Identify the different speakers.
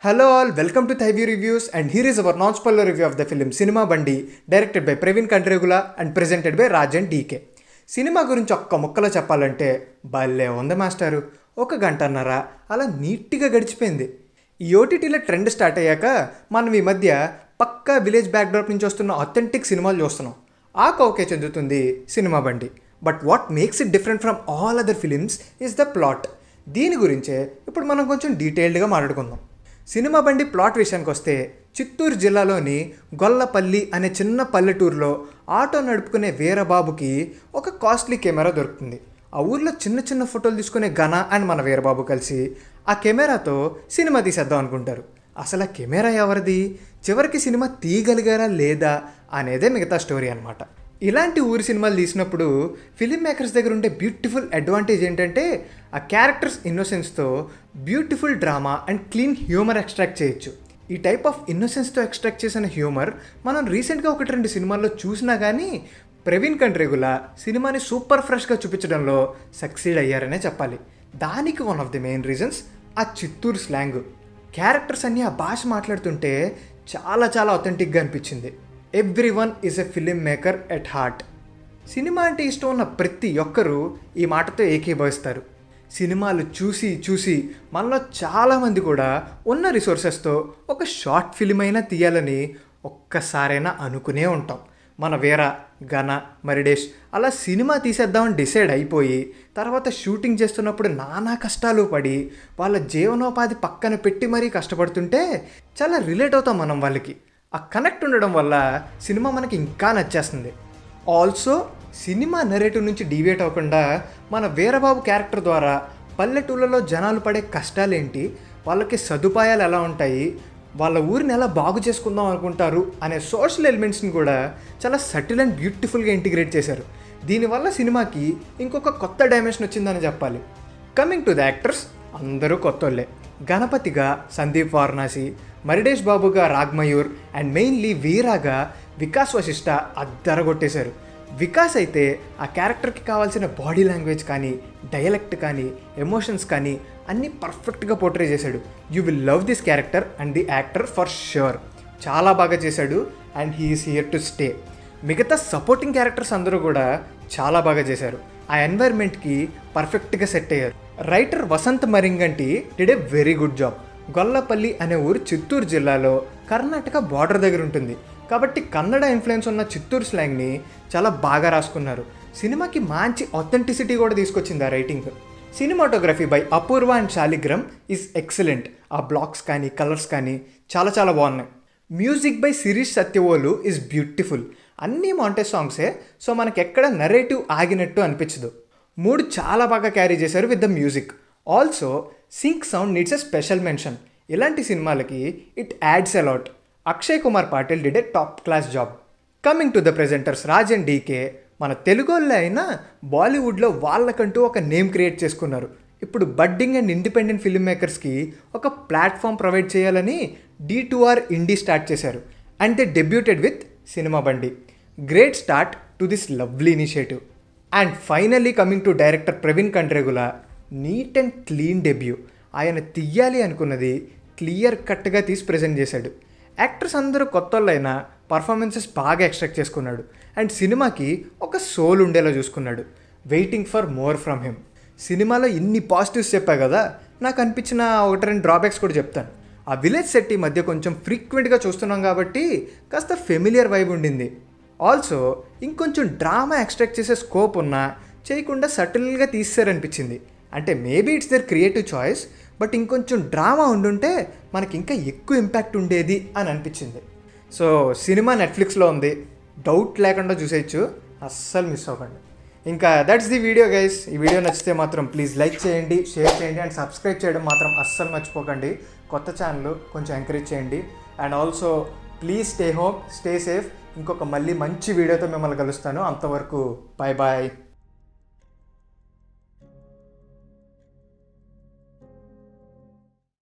Speaker 1: Hello all, welcome to Thai View Reviews and here is our non-spoiler review of the film Cinema Bandi directed by Praveen Kandregula and presented by Rajan DK. Cinema గురించి ఒక్క ముక్కలో చెప్పాలంటే భలే ఉంది మాస్టారు ఒక గంటన్నర అలా నీట్గా గడిచిపోయింది ఈ ఓటీటీలో ట్రెండ్ స్టార్ట్ అయ్యాక మనం ఈ మధ్య పక్కా విలేజ్ బ్యాక్డ్రాప్ నుంచి వస్తున్న అథెంటిక్ సినిమాలు చూస్తున్నాం ఆ కౌకే చెందుతుంది cinema Bandi but what makes it different from all other films is the plot దీని గురించే ఇప్పుడు మనం కొంచెం డీటెయిల్డ్గా మాట్లాడుకుందాం సినిమా బండి ప్లాట్ విషయానికి వస్తే చిత్తూరు జిల్లాలోని గొల్లపల్లి అనే చిన్న పల్లెటూరులో ఆటో నడుపుకునే వీరబాబుకి ఒక కాస్ట్లీ కెమెరా దొరుకుతుంది ఆ ఊర్లో చిన్న చిన్న ఫోటోలు తీసుకునే ఘన అండ్ మన వీరబాబు కలిసి ఆ కెమెరాతో సినిమా తీసేద్దాం అనుకుంటారు అసలు ఆ కెమెరా ఎవరిది చివరికి సినిమా తీయగలిగారా లేదా అనేదే మిగతా స్టోరీ అనమాట ఇలాంటి ఊరి సినిమాలు తీసినప్పుడు ఫిలిం మేకర్స్ దగ్గర ఉండే బ్యూటిఫుల్ అడ్వాంటేజ్ ఏంటంటే ఆ క్యారెక్టర్స్ ఇన్నోసెన్స్తో beautiful drama and clean humour extract చేయొచ్చు ఈ టైప్ ఆఫ్ ఇన్నోసెన్స్తో ఎక్స్ట్రాక్ట్ చేసిన హ్యూమర్ మనం రీసెంట్గా ఒకటి రెండు సినిమాల్లో చూసినా కానీ ప్రవీణ్ కండ్రేగుల సినిమాని సూపర్ ఫ్రెష్గా చూపించడంలో సక్సీడ్ అయ్యారనే చెప్పాలి దానికి one of the main reasons ఆ చిత్తూరు స్లాంగ్ క్యారెక్టర్స్ అన్నీ ఆ భాష మాట్లాడుతుంటే చాలా చాలా అథెంటిక్గా అనిపించింది every one is a film maker at heart cinema అంటే ఇష్టం ఉన్న ప్రతి ఒక్కరూ ఈ మాటతో ఏకీభవిస్తారు సినిమాలు చూసి చూసి మనలో చాలామంది కూడా ఉన్న రిసోర్సెస్తో ఒక షార్ట్ ఫిలిం అయినా తీయాలని ఒక్కసారైనా అనుకునే ఉంటాం మన వీర ఘన మరిడేష్ అలా సినిమా తీసేద్దామని డిసైడ్ అయిపోయి తర్వాత షూటింగ్ చేస్తున్నప్పుడు నానా కష్టాలు పడి వాళ్ళ జీవనోపాధి పక్కన పెట్టి మరీ కష్టపడుతుంటే చాలా రిలేట్ అవుతాం మనం వాళ్ళకి ఆ కనెక్ట్ ఉండడం వల్ల సినిమా మనకి ఇంకా నచ్చేస్తుంది ఆల్సో సినిమా నెరేటివ్ నుంచి డీవియేట్ అవ్వకుండా మన వీరబాబు క్యారెక్టర్ ద్వారా పల్లెటూళ్ళలో జనాలు పడే కష్టాలేంటి వాళ్ళకి సదుపాయాలు ఎలా ఉంటాయి వాళ్ళ ఊరిని ఎలా బాగు చేసుకుందాం అనుకుంటారు అనే సోషల్ ఎలిమెంట్స్ని కూడా చాలా సటిల్ అండ్ బ్యూటిఫుల్గా ఇంటిగ్రేట్ చేశారు దీనివల్ల సినిమాకి ఇంకొక కొత్త డైమెన్షన్ వచ్చిందని చెప్పాలి కమింగ్ టు ద యాక్టర్స్ అందరూ కొత్తోళ్ళే గణపతిగా సందీప్ వారణాసి మరిడేష్ బాబుగా రాగ్మయూర్ అండ్ మెయిన్లీ వీరాగా వికాస్ వశిష్ట అద్దరగొట్టేశారు వికాస్ అయితే ఆ క్యారెక్టర్కి కావాల్సిన బాడీ లాంగ్వేజ్ కానీ డైలెక్ట్ కానీ ఎమోషన్స్ కానీ అన్నీ పర్ఫెక్ట్గా పోర్ట్రే చేశాడు you will love this character and the actor for sure చాలా బాగా చేశాడు and he's here to stay మిగతా సపోర్టింగ్ క్యారెక్టర్స్ అందరూ కూడా చాలా బాగా చేశారు ఆ ఎన్వైర్న్మెంట్కి పర్ఫెక్ట్గా సెట్ అయ్యారు writer Vasanth Maringanti did a very good job Gollapalli అనే ఊరు చిత్తూరు జిల్లాలో కర్ణాటక బార్డర్ దగ్గర ఉంటుంది కాబట్టి కన్నడ ఇన్ఫ్లుయెన్స్ ఉన్న చిత్తూరు స్లాంగ్ని చాలా బాగా రాసుకున్నారు సినిమాకి మంచి ఆథెంటిసిటీ కూడా తీసుకొచ్చింది ఆ writing cinematography by Apoorva and Saligram is excellent ఆ బ్లాక్స్ కానీ కలర్స్ కానీ చాలా చాలా బాగున్నాయి music by Sirish Satyavolu is beautiful అన్నీ మాంటే సాంగ్సే సో మనకి ఎక్కడ నరేటివ్ ఆగినట్టు అనిపించదు మూడు చాలా బాగా క్యారీ చేశారు with the music also sync sound needs a special mention ఇలాంటి సినిమాలకి it adds a lot Akshay Kumar Patil did a top class job coming to the presenters Raj and DK మన తెలుగు వాళ్ళే అయినా బాలీవుడ్లో వాళ్ళకంటూ ఒక నేమ్ క్రియేట్ చేసుకున్నారు ఇప్పుడు బడ్డింగ్ అండ్ ఇండిపెండెంట్ ఫిల్మ్ మేకర్స్కి ఒక ప్లాట్ఫామ్ ప్రొవైడ్ చేయాలని D two R indie start చేశారు and they debuted with cinema Bandi great start to this lovely initiative and finally coming to director Praveen Kandregula neat and clean debut ఆయన తీయాలి అనుకున్నది clear కట్గా తీసి present చేశాడు యాక్టర్స్ అందరూ కొత్త వాళ్ళైనా పర్ఫార్మెన్సెస్ బాగా ఎక్స్ట్రాక్ట్ చేసుకున్నాడు అండ్ సినిమాకి ఒక సోల్ ఉండేలా చూసుకున్నాడు waiting for more from him సినిమాలో ఇన్ని పాజిటివ్స్ చెప్పా కదా నాకు అనిపించిన ఒకటి రెండు డ్రాబ్యాక్స్ కూడా చెప్తాను ఆ విలేజ్ సెట్ ఈ మధ్య కొంచెం ఫ్రీక్వెంట్గా చూస్తున్నాం కాబట్టి కాస్త ఫెమిలియర్ వైబ్ ఉండింది ఆల్సో ఇంకొంచెం డ్రామా ఎక్స్ట్రాక్ట్ చేసే స్కోప్ ఉన్నా చేయకుండా సటిల్గా తీసారనిపించింది అంటే maybe it's their creative choice but ఇంకొంచెం డ్రామా ఉండుంటే మనకి ఇంకా ఎక్కువ ఇంపాక్ట్ ఉండేది అని అనిపించింది సో సినిమా నెట్ఫ్లిక్స్లో ఉంది డౌట్ లేకుండా చూసేయచ్చు అస్సలు మిస్ అవ్వకండి ఇంకా దట్స్ ది వీడియో గైస్ ఈ వీడియో నచ్చితే మాత్రం ప్లీజ్ లైక్ చేయండి షేర్ చేయండి అండ్ సబ్స్క్రైబ్ చేయడం మాత్రం అస్సలు మర్చిపోకండి కొత్త ఛానల్ కొంచెం ఎంకరేజ్ చేయండి and also please stay home stay safe ఇంకొక మళ్ళీ మంచి వీడియోతో మిమ్మల్ని కలుస్తాను అంతవరకు బాయ్ బాయ్